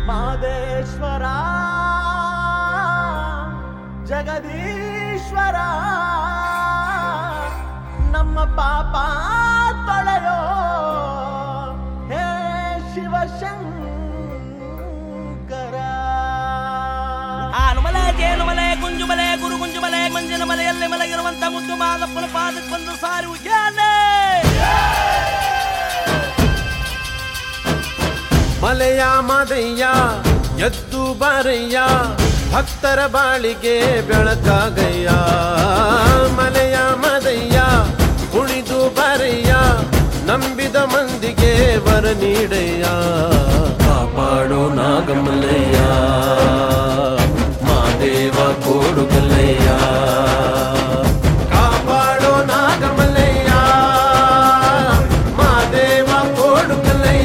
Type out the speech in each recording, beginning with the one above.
ಮಾದೇಶ್ವರ ಜಗದೀಶ್ವರ ನಮ್ಮ ಪಾಪ ತೊಳೆಯೋ ಹೇ ಶಿವಶಂಕರ ಆನುಮಲೆ ಜೇನುಮಲೆ ಗುಂಜುಮಲೆ ಗುರು ಗುಂಜುಮಲೆ ಮಂಜಿನ ಮಲೆಯಲ್ಲಿ ಮಲಗಿರುವಂತ ಮುದ್ದು ಮಾದಪ್ಪನ ಪಾದಕ್ಕೆ ಬಂದು ಸಾರಿ ಉಜ್ಜಾನೆ ಮಲೆಯ ಮದಯ್ಯ ಎದ್ದು ಬಾರಯ್ಯ ಭಕ್ತರ ಬಾಳಿಗೆ ಬೆಳಕಾಗಯ್ಯ ಮಲೆಯ ಮದಯ್ಯ ಕುಣಿದು ಬಾರಯ್ಯ ನಂಬಿದ ಮಂದಿಗೆ ವರ ನೀಡಯ್ಯ ಕಾಪಾಡೋ ನಾಗಮಲಯ್ಯ ಮಾದೇವ ಕೋಡುಗಲಯ್ಯ ಕಾಪಾಡೋ ನಾಗಮಲಯ್ಯ ಮಾದೇವ ಕೋಡುಗಲಯ್ಯ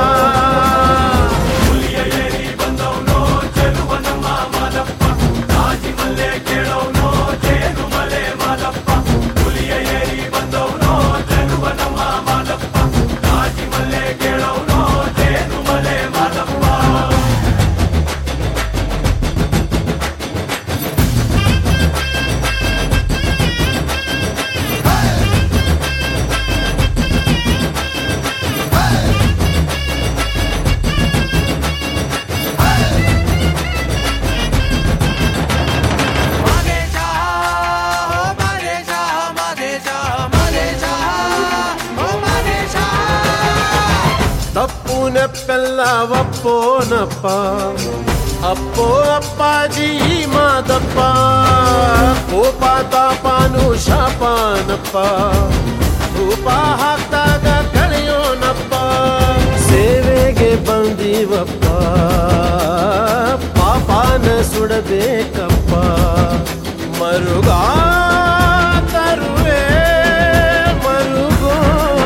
ಮಾದೇಶ ಮಾದೇಶ ಮಾದೇಶ ಮಾದೇಶ ಓ ಮಾದೇಶ ತಪ್ಪು ನೆಪ್ಪೆಲ್ಲ ಒಪ್ಪೋನಪ್ಪ ಅಪ್ಪೋ ಅಪ್ಪಾಜಿ ಮಾದಪ್ಪ ಕೋಪ ತಾಪಾನು ಶಾಪಾನಪ್ಪ ರೂಪ ಹಾಕ್ದಾಗ ಕಳೆಯೋನಪ್ಪ ಸೇವೆಗೆ ಬಂದೀವಪ್ಪ ಪಾಪಾನ ಸುಡಬೇಕಪ್ಪ ಮರುಗಾ ತರುವೆ ಮರುಗೋ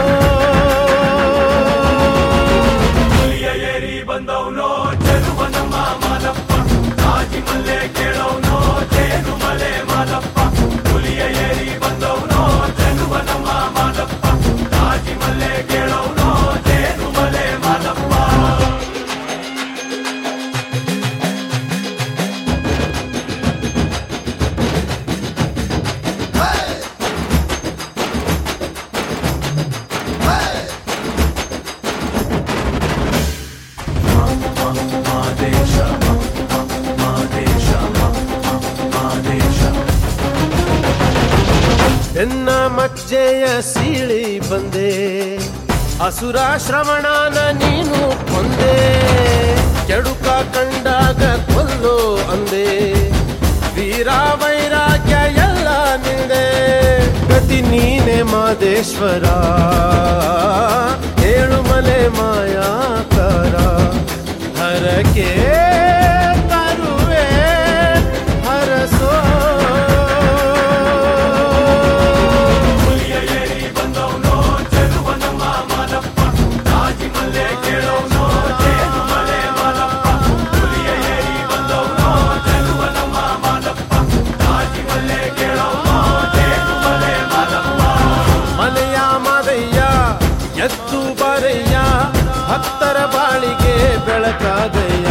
ಎನ್ನ ಮಜ್ಜೆಯ ಸೀಳಿ ಬಂದೆ ಅಸುರ ಶ್ರವಣನ ನೀನು ಕೊಂದೆ ಕೆಡುಕ ಕಂಡಾಗ ಕೊಲ್ಲು ಅಂದೆ ವೀರ ವೈರಾಗ್ಯ ಎಲ್ಲ ನಿಂದೆ ಗತಿ ನೀನೆ ಮಾದೇಶ್ವರ ಏಳುಮಲೆ ಮಾಯಾಕಾರ ಹರಕೆ ತರುವೆ ಹರಸೋ ಮಲೆಯ ಮದಯ್ಯ ಎದ್ದು ಬರಯ್ಯ ಭಕ್ತರ ಬಾಳಿಗೆ ಬೆಳಕಾಗಯ್ಯ